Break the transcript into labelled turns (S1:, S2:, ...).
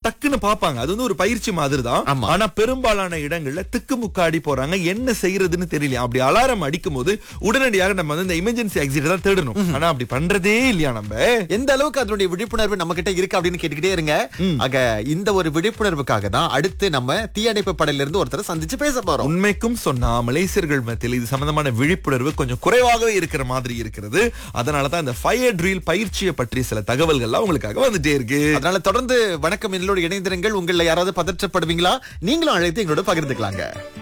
S1: டக்குன்னு பாப்பாங்க அது வந்து ஒரு பயிற்சி மாதிரி தான்
S2: ஆமா.
S1: ஆனா பெரும்பாலான இடங்கள்ல திக்கு முக்காடி போறாங்க என்ன செய்யறதுன்னு தெரியல அப்படி அலாரம் அடிக்கும் போது உடனடியாக நம்ம வந்து இந்த எமர்ஜென்சி எக்ஸிட் தான் தேடணும் ஆனா அப்படி பண்றதே இல்லையா நம்ம
S2: எந்த அளவுக்கு அதனுடைய விழிப்புணர்வு நம்ம கிட்ட இருக்கு அப்படின்னு கேட்டுக்கிட்டே இருங்க ஆக இந்த ஒரு விழிப்புணர்வுக்காக தான் அடுத்து நம்ம தீயணைப்பு படையில இருந்து ஒருத்தரை சந்திச்சு பேச போறோம்
S1: உண்மைக்கும் சொன்னா மலேசியர்கள் மத்தியில் இது சம்பந்தமான விழிப்புணர்வு கொஞ்சம் குறைவாகவே இருக்கிற மாதிரி இருக்கிறது அதனாலதான் இந்த ஃபயர் ட்ரில் பயிற்சியை பற்றி சில தகவல்கள்லாம் உங்களுக்காக வந்துட்டே இருக்கு
S2: அதனால தொடர்ந்து வணக்கம் என்னோட இணைந்திருங்கள் உங்களை யாராவது பதற்றப்படுவீங்களா நீங்களும் அழைத்து எங்களோட பகிர்ந்துக்கலாங்க